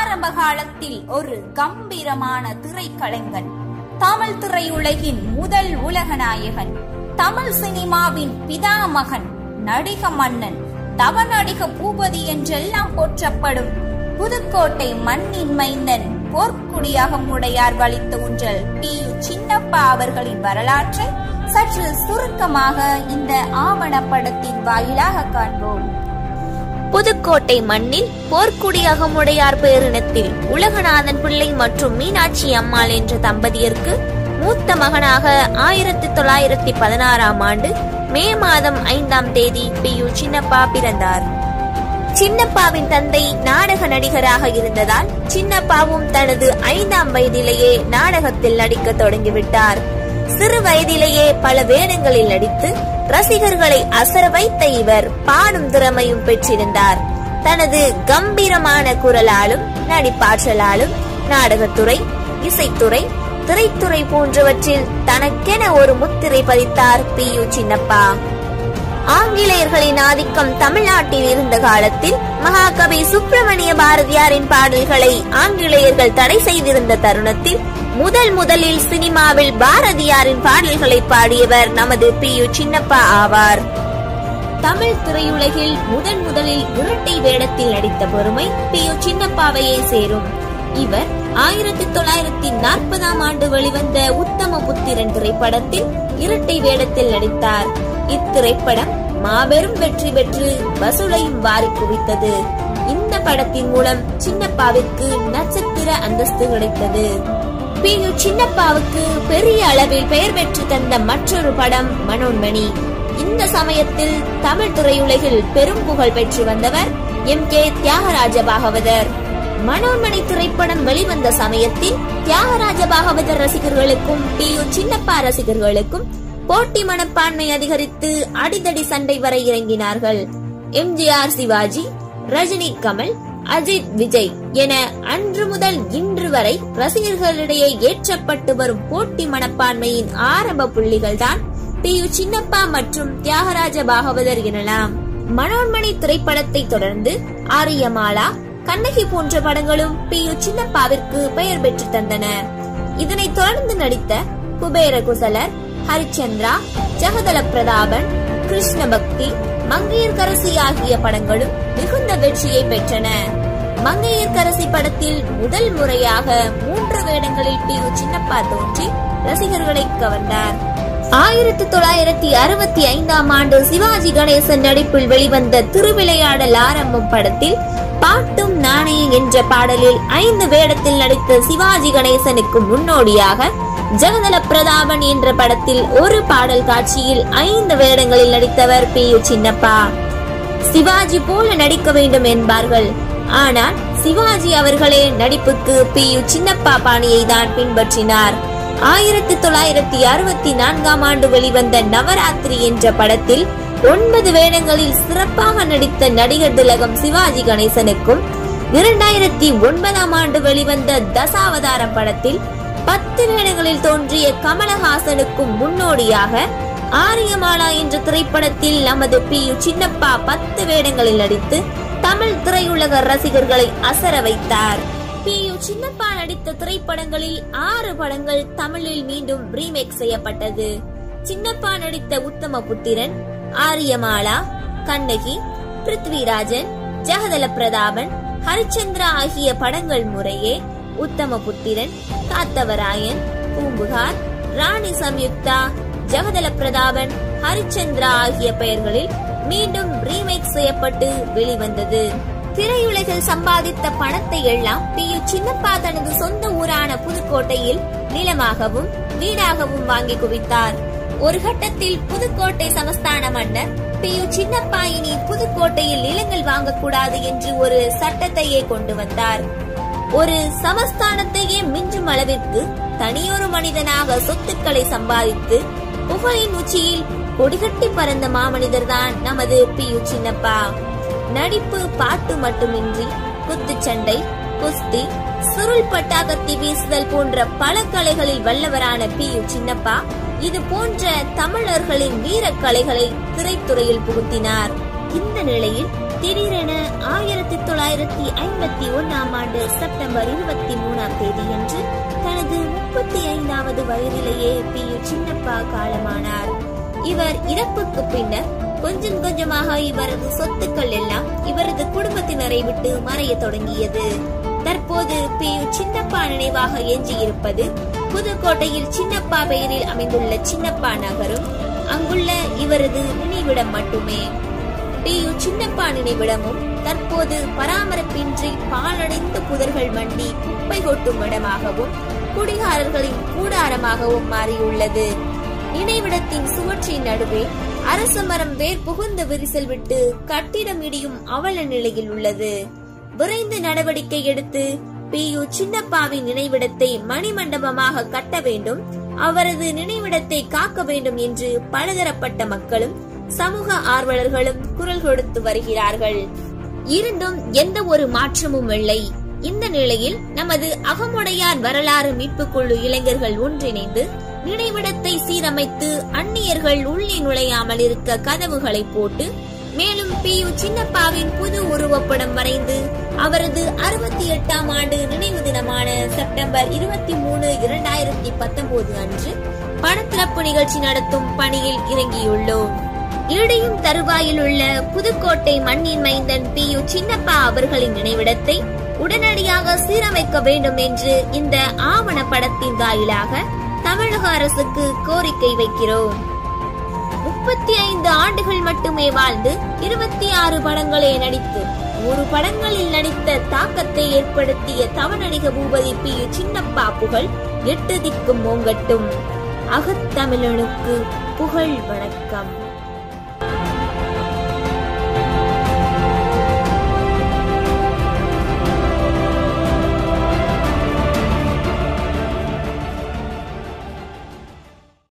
ஆரம்ப காலத்தில் ஒரு கம்பீரமான திரைக்கலைஞன் தமிழ் திரையுலகின் முதல் உலகநாயகன் தமிழ் சினிமாவின் பிதாமகன் நடிக மன்னன் தவநடிக பூபதி என்றெல்லாம் போற்றப்படும் புதுக்கோட்டை மண்ணின் மைந்தன் போர்க்குடியாக உடையார் வலித்த ஊன்றல் பி யு சின்னப்பா அவர்களின் வரலாற்றை சற்று சுருக்கமாக இந்த ஆவணப்படத்தின் வாயிலாக காண்போம் புதுக்கோட்டை மண்ணில் போர்க்குடி அகமுடையார் பேரினத்தில் உலகநாதன் பிள்ளை மற்றும் மீனாட்சி அம்மாள் என்ற தம்பதியருக்கு மூத்த மகனாக ஆயிரத்தி தொள்ளாயிரத்தி பதினாறாம் ஆண்டு மே மாதம் ஐந்தாம் தேதி பி யு சின்னப்பா பிறந்தார் சின்னப்பாவின் தந்தை நாடக நடிகராக இருந்ததால் சின்னப்பாவும் தனது ஐந்தாம் வயதிலேயே நாடகத்தில் நடிக்க தொடங்கிவிட்டார் சிறு வயதிலேயே பல வேடங்களில் நடித்து ரசிகர்களை அசர வைத்த இவர் பாடும் திறமையும் பெற்றிருந்தார் தனது கம்பீரமான குரலாலும் நடிப்பாற்றலாலும் நாடகத்துறை இசைத்துறை திரைத்துறை போன்றவற்றில் தனக்கென ஒரு முத்திரை பதித்தார் பி யு சின்னப்பா ஆங்கிலேயர்களின் ஆதிக்கம் தமிழ்நாட்டில் இருந்த காலத்தில் மகாகவி சுப்பிரமணிய பாரதியாரின் பாடல்களை ஆங்கிலேயர்கள் தடை செய்திருந்த தருணத்தில் முதல் முதலில் சினிமாவில் பாரதியாரின் பாடல்களை பாடியவர் நமது பி யு சின்னப்பா ஆவார் தமிழ் திரையுலகில் முதன் முதலில் இரட்டை வேடத்தில் நடித்த பொறுமை பி யு சின்னப்பாவையே சேரும் இவர் ஆயிரத்தி தொள்ளாயிரத்தி நாற்பதாம் ஆண்டு வெளிவந்த உத்தம புத்திரன் திரைப்படத்தில் இரட்டை வேடத்தில் நடித்தார் இத்திரைப்படம் மாபெரும் வெற்றி பெற்று வசூலையும் வாரி குவித்தது இந்த படத்தின் மூலம் சின்னப்பாவிற்கு நட்சத்திர அந்தஸ்து கிடைத்தது பி யு சின்னப்பாவுக்கு பெரிய அளவில் பெயர் பெற்று தந்த மற்றொரு படம் மனோன்மணி இந்த சமயத்தில் தமிழ் திரையுலகில் பெரும் புகழ் பெற்று வந்தவர் எம் கே தியாகராஜ பாகவதர் மனோன்மணி திரைப்படம் வெளிவந்த சமயத்தில் தியாகராஜ பாகவதர் ரசிகர்களுக்கும் பி யு சின்னப்பா ரசிகர்களுக்கும் போட்டி மனப்பான்மை அதிகரித்து அடிதடி சண்டை வரை இறங்கினார்கள் எம்ஜிஆர் சிவாஜி ரஜினி கமல் அஜித் விஜய் என அன்று முதல் இன்று வரை ரசிகர்களிடையே ஏற்றப்பட்டு வரும் போட்டி மனப்பான்மையின் ஆரம்ப புள்ளிகள் தான் பி யு சின்னப்பா மற்றும் தியாகராஜ பாகவதர் எனலாம் மனோன்மணி திரைப்படத்தை தொடர்ந்து ஆரியமாலா கண்ணகி போன்ற படங்களும் பி யு சின்னப்பாவிற்கு பெயர் பெற்று தந்தன இதனைத் தொடர்ந்து நடித்த குபேர குசலர் ஹரிச்சந்திரா ஜெகதல பிரதாபன் கிருஷ்ண பக்தி மங்கையர்கரசி ஆகிய படங்களும் மிகுந்த வெற்றியை பெற்றன மங்கையர்கரசி படத்தில் முதல் முறையாக மூன்று வேடங்களில் பி யு சின்னப்பா தோன்றி ரசிகர்களை கவர்ந்தார் ஆயிரத்தி தொள்ளாயிரத்தி அறுபத்தி ஐந்தாம் ஆண்டு சிவாஜி கணேசன் நடிப்பில் வெளிவந்த திருவிளையாடல் ஆரம்பம் படத்தில் பாட்டும் நானே என்ற பாடலில் ஐந்து வேடத்தில் நடித்த சிவாஜி கணேசனுக்கு முன்னோடியாக ஜெகதல பிரதாபன் என்ற படத்தில் ஒரு பாடல் காட்சியில் ஐந்து வேடங்களில் நடித்தவர் பி யு சின்னப்பா சிவாஜி போல நடிக்க வேண்டும் என்பார்கள் ஆனால் சிவாஜி அவர்களே நடிப்புக்கு பி யு சின்னப்பா பாணியை தான் பின்பற்றினார் ஆயிரத்தி தொள்ளாயிரத்தி அறுபத்தி நான்காம் ஆண்டு வெளிவந்த நவராத்திரி என்ற படத்தில் ஒன்பது வேடங்களில் சிறப்பாக நடித்த நடிகர் திலகம் சிவாஜி கணேசனுக்கும் இரண்டாயிரத்தி ஒன்பதாம் ஆண்டு வெளிவந்த தசாவதாரம் படத்தில் பத்து வேடங்களில் தோன்றிய கமலஹாசனுக்கும் முன்னோடியாக ஆரியமாலா என்ற திரைப்படத்தில் நமது பி யு சின்னப்பா பத்து வேடங்களில் நடித்து தமிழ் திரையுலக ரசிகர்களை அசர வைத்தார் பி யு சின்னப்பா நடித்த திரைப்படங்களில் ஆறு படங்கள் தமிழில் மீண்டும் ரீமேக் செய்யப்பட்டது சின்னப்பா நடித்த உத்தம புத்திரன் ஆரியமாலா கண்ணகி பிருத்விராஜன் ஜெகதல பிரதாபன் ஹரிச்சந்திரா ஆகிய படங்கள் முறையே உத்தம புத்திரன் காத்தவராயன் பூம்புகார் ராணி சம்யுக்தா ஜெகதல பிரதாபன் ஹரிச்சந்திரா ஆகிய பெயர்களில் மீண்டும் ரீமேக் செய்யப்பட்டு வெளிவந்தது திரையுலகில் சம்பாதித்த பணத்தை எல்லாம் பி யு சின்னப்பா தனது சொந்த ஊரான புதுக்கோட்டையில் நிலமாகவும் வீடாகவும் வாங்கி குவித்தார் ஒரு கட்டத்தில் புதுக்கோட்டை சமஸ்தான மன்னர் பி யு சின்னப்பா இனி புதுக்கோட்டையில் நிலங்கள் வாங்கக்கூடாது என்று ஒரு சட்டத்தையே கொண்டு வந்தார் ஒரு சமஸ்தானத்தையே மிஞ்சும் அளவிற்கு தனியொரு மனிதனாக சொத்துக்களை சம்பாதித்து புகழின் உச்சியில் கொடிகட்டி பறந்த மாமனிதர்தான் நமது பி யு சின்னப்பா நடிப்பு பாட்டு மட்டுமின்றி குத்துச்சண்டை குஸ்தி சுருள் பட்டாக்கத்தி வீசுதல் போன்ற பல கலைகளில் வல்லவரான பி யு சின்னப்பா இது போன்ற தமிழர்களின் வீரக் கலைகளை திரைத்துறையில் புகுத்தினார் இந்த நிலையில் திடீரென ஆயிரத்தி தொள்ளாயிரத்தி ஐம்பத்தி ஒன்னாம் ஆண்டு செப்டம்பர் இருபத்தி மூணாம் தேதியன்று தனது முப்பத்தி ஐந்தாவது வயதிலேயே பி யு சின்னப்பா காலமானார் இவர் இறப்புக்கு பின்னர் கொஞ்சம் கொஞ்சமாக இவரது சொத்துக்கள் எல்லாம் இவரது குடும்பத்தினரை விட்டு மறைய தொடங்கியது தற்போது பி யு சின்னப்பா நினைவாக எஞ்சியிருப்பது புதுக்கோட்டையில் சின்னப்பா பெயரில் அமைந்துள்ள சின்னப்பா நகரும் அங்குள்ள இவரது நினைவிடம் மட்டுமே பி யு சின்னப்பா நினைவிடமும் தற்போது பராமரிப்பின்றி பாலடைந்த புதர்கள் மண்டி குப்பை கொட்டும் இடமாகவும் குடிகாரர்களின் கூடாரமாகவும் மாறியுள்ளது நினைவிடத்தின் சுவற்றின் நடுவே அரச மரம் வேர் புகுந்த விரிசல் விட்டு கட்டிடம் இடியும் அவல நிலையில் உள்ளது விரைந்து நடவடிக்கை எடுத்து பி யு சின்னப்பாவின் நினைவிடத்தை மணிமண்டபமாக கட்ட வேண்டும் அவரது நினைவிடத்தை காக்க வேண்டும் என்று பலதரப்பட்ட மக்களும் சமூக ஆர்வலர்களும் குரல் கொடுத்து வருகிறார்கள் இருந்தும் எந்த ஒரு மாற்றமும் இல்லை இந்த நிலையில் நமது அகமுடையார் வரலாறு மீட்பு குழு இளைஞர்கள் ஒன்றிணைந்து நினைவிடத்தை சீரமைத்து அந்நியர்கள் உள்ளே நுழையாமல் இருக்க கதவுகளை போட்டு மேலும் பி யு சின்னப்பாவின் புது உருவப்படம் வரைந்து அவரது அறுபத்தி எட்டாம் ஆண்டு நினைவு தினமான செப்டம்பர் இருபத்தி மூணு இரண்டாயிரத்தி பத்தொன்பது அன்று படத்திறப்பு நிகழ்ச்சி நடத்தும் பணியில் இறங்கியுள்ளோம் இடையும் தருவாயில் உள்ள புதுக்கோட்டை மண்ணின் மைந்தன் பி யு சின்னப்பா அவர்களின் நினைவிடத்தை உடனடியாக சீரமைக்க வேண்டும் என்று இந்த ஆவண படத்தின் வாயிலாக தமிழக அரசுக்கு கோரிக்கை வைக்கிறோம் முப்பத்தி ஐந்து ஆண்டுகள் மட்டுமே வாழ்ந்து இருபத்தி ஆறு படங்களே நடித்து ஒரு படங்களில் நடித்த தாக்கத்தை ஏற்படுத்திய தவநடிக பூபதி பி யு சின்னப்பா புகழ் எட்டு திக்கும் ஓங்கட்டும் அகத்தமிழனுக்கு புகழ் வணக்கம்